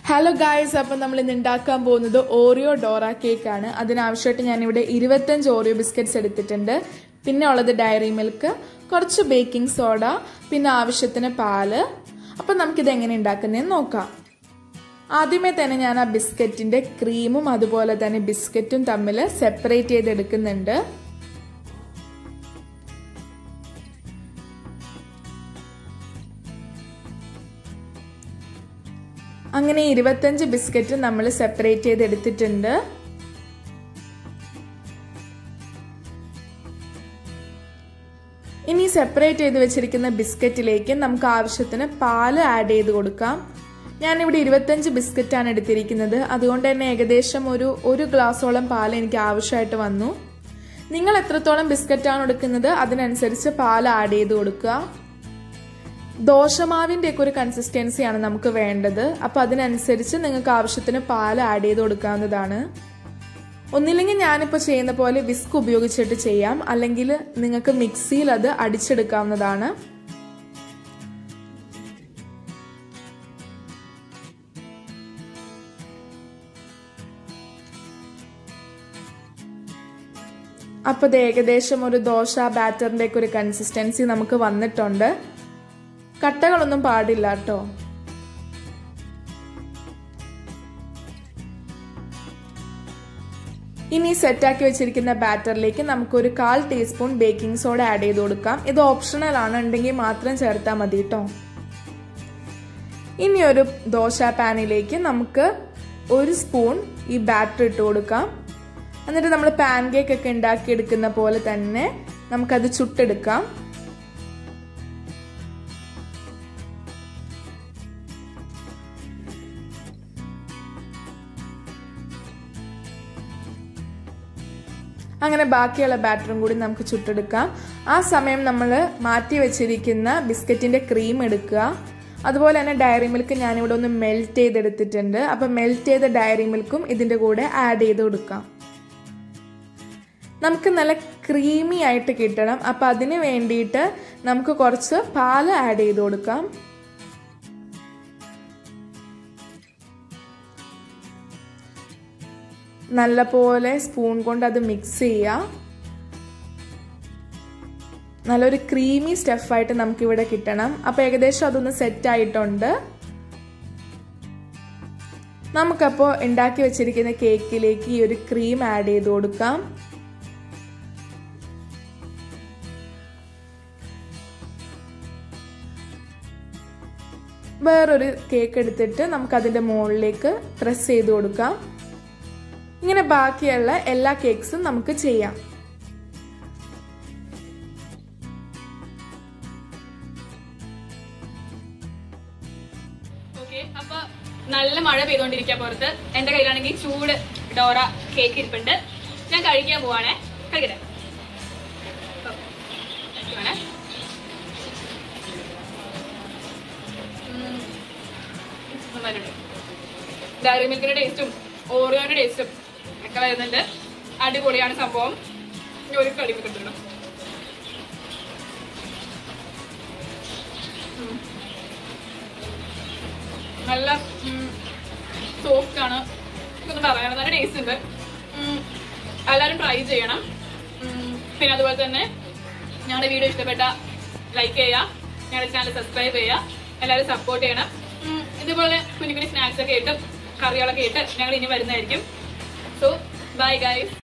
Hello guys അപ്പം നമ്മൾ ഇന്ന് ഉണ്ടാക്കാൻ പോകുന്നത് ഓറിയോ ഡോറ കേക്ക് ആണ് അതിനാവശ്യമായിട്ട് ഞാനിവിടെ ഇരുപത്തഞ്ച് ഓറിയോ ബിസ്ക്കറ്റ്സ് എടുത്തിട്ടുണ്ട് പിന്നെ ഉള്ളത് ഡയറി മിൽക്ക് കുറച്ച് ബേക്കിംഗ് സോഡ പിന്നെ ആവശ്യത്തിന് പാല് അപ്പം നമുക്കിത് എങ്ങനെ ഉണ്ടാക്കുന്നതെന്ന് നോക്കാം ആദ്യമേ തന്നെ ഞാൻ ആ ബിസ്ക്കറ്റിന്റെ ക്രീമും അതുപോലെ തന്നെ ബിസ്ക്കറ്റും തമ്മിൽ സെപ്പറേറ്റ് ചെയ്തെടുക്കുന്നുണ്ട് അങ്ങനെ ഇരുപത്തഞ്ച് ബിസ്ക്കറ്റ് നമ്മൾ സെപ്പറേറ്റ് ചെയ്ത് എടുത്തിട്ടുണ്ട് ഇനി സെപ്പറേറ്റ് ചെയ്ത് വെച്ചിരിക്കുന്ന ബിസ്ക്കറ്റിലേക്ക് നമുക്ക് ആവശ്യത്തിന് പാല് ആഡ് ചെയ്ത് കൊടുക്കാം ഞാനിവിടെ ഇരുപത്തഞ്ച് ബിസ്ക്കറ്റാണ് എടുത്തിരിക്കുന്നത് അതുകൊണ്ട് തന്നെ ഏകദേശം ഒരു ഒരു ഗ്ലാസോളം പാൽ എനിക്ക് ആവശ്യമായിട്ട് വന്നു നിങ്ങൾ എത്രത്തോളം ബിസ്ക്കറ്റാണ് എടുക്കുന്നത് അതിനനുസരിച്ച് പാൽ ആഡ് ചെയ്ത് കൊടുക്കുക ദോശമാവിൻ്റെ ഒക്കെ ഒരു കൺസിസ്റ്റൻസിയാണ് നമുക്ക് വേണ്ടത് അപ്പോൾ അതിനനുസരിച്ച് നിങ്ങൾക്ക് ആവശ്യത്തിന് പാൽ ആഡ് ചെയ്ത് കൊടുക്കാവുന്നതാണ് ഒന്നില്ലെങ്കിൽ ഞാനിപ്പോൾ ചെയ്യുന്ന പോലെ വിസ്ക് ഉപയോഗിച്ചിട്ട് ചെയ്യാം അല്ലെങ്കിൽ നിങ്ങൾക്ക് മിക്സിയിൽ അത് അടിച്ചെടുക്കാവുന്നതാണ് അപ്പോൾ ഇത് ഏകദേശം ഒരു ദോശ ബാറ്ററിൻ്റെ ഒക്കെ ഒരു കൺസിസ്റ്റൻസി നമുക്ക് വന്നിട്ടുണ്ട് കട്ടകളൊന്നും പാടില്ല കേട്ടോ ഇനി സെറ്റാക്കി വെച്ചിരിക്കുന്ന ബാറ്ററിലേക്ക് നമുക്ക് ഒരു കാൽ ടീസ്പൂൺ ബേക്കിംഗ് സോഡ ആഡ് ചെയ്ത് കൊടുക്കാം ഇത് ഓപ്ഷണൽ ആണ് ഉണ്ടെങ്കിൽ മാത്രം ചേർത്താൽ മതി കേട്ടോ ഇനി ഒരു ദോശ പാനിലേക്ക് നമുക്ക് ഒരു സ്പൂൺ ഈ ബാറ്റർ ഇട്ട് കൊടുക്കാം എന്നിട്ട് നമ്മൾ പാൻ കേക്ക് ഒക്കെ ഉണ്ടാക്കിയെടുക്കുന്ന പോലെ തന്നെ നമുക്കത് ചുട്ടെടുക്കാം അങ്ങനെ ബാക്കിയുള്ള ബാറ്ററും കൂടി നമുക്ക് ചുട്ടെടുക്കാം ആ സമയം നമ്മൾ മാറ്റി വെച്ചിരിക്കുന്ന ബിസ്ക്കറ്റിന്റെ ക്രീം എടുക്കുക അതുപോലെ തന്നെ ഡയറി മിൽക്ക് ഞാനിവിടെ ഒന്ന് മെൽറ്റ് ചെയ്തെടുത്തിട്ടുണ്ട് അപ്പം മെൽറ്റ് ചെയ്ത ഡയറി മിൽക്കും ഇതിൻ്റെ കൂടെ ആഡ് ചെയ്ത് കൊടുക്കാം നമുക്ക് നല്ല ക്രീമി ആയിട്ട് കിട്ടണം അപ്പം അതിന് വേണ്ടിയിട്ട് നമുക്ക് കുറച്ച് പാല് ആഡ് ചെയ്ത് കൊടുക്കാം നല്ല പോലെ സ്പൂൺ കൊണ്ട് അത് മിക്സ് ചെയ്യുക നല്ലൊരു ക്രീമി സ്റ്റഫായിട്ട് നമുക്കിവിടെ കിട്ടണം അപ്പോൾ ഏകദേശം അതൊന്ന് സെറ്റ് ആയിട്ടുണ്ട് നമുക്കപ്പോൾ ഉണ്ടാക്കി വെച്ചിരിക്കുന്ന കേക്കിലേക്ക് ഈ ഒരു ക്രീം ആഡ് ചെയ്ത് കൊടുക്കാം വേറൊരു കേക്ക് എടുത്തിട്ട് നമുക്കതിൻ്റെ മുകളിലേക്ക് പ്രസ് ചെയ്ത് കൊടുക്കാം ഇങ്ങനെ ബാക്കിയുള്ള എല്ലാ കേക്ക്സും നമുക്ക് ചെയ്യാം ഓക്കെ അപ്പൊ നല്ല മഴ പെയ്തോണ്ടിരിക്കുക പുറത്ത് എന്റെ കയ്യിലാണെങ്കിൽ ചൂട് ഡോറ കേക്ക് ഇരിപ്പുണ്ട് ഞാൻ കഴിക്കാൻ പോവാണേ കഴിക്കട്ടെ ഓ, കഴിക്കുവാണേ. ഉം. നന്നായിട്ടുണ്ട് ഡയറി മിൽക്കിന്റെ ടേസ്റ്റും ഓറിയോന്റെ ടേസ്റ്റും ഒക്കെ വരുന്നുണ്ട് അടിപൊളിയാണ് സംഭവം ഇനി ഒരു കളി കിട്ടണം നല്ല സോഫ്റ്റ് ആണ് ഇതൊന്നും പറയണം നല്ല ടേസ്റ്റ് ഉണ്ട് ഉം, എല്ലാവരും ട്രൈ ചെയ്യണം ഉം, പിന്നെ അതുപോലെ തന്നെ ഞങ്ങളുടെ വീഡിയോ ഇഷ്ടപ്പെട്ട ലൈക്ക് ചെയ്യുക ഞങ്ങളുടെ ചാനൽ സബ്സ്ക്രൈബ് ചെയ്യുക എല്ലാവരും സപ്പോർട്ട് ചെയ്യണം ഉം, ഇതുപോലെ കുഞ്ഞു കുഞ്ഞു സ്നാക്സ് ഒക്കെ ഇട്ട് കറികളൊക്കെ ഇട്ട് ഞങ്ങൾ ഇനി വരുന്നതായിരിക്കും സോ ബൈ ഗൈസ്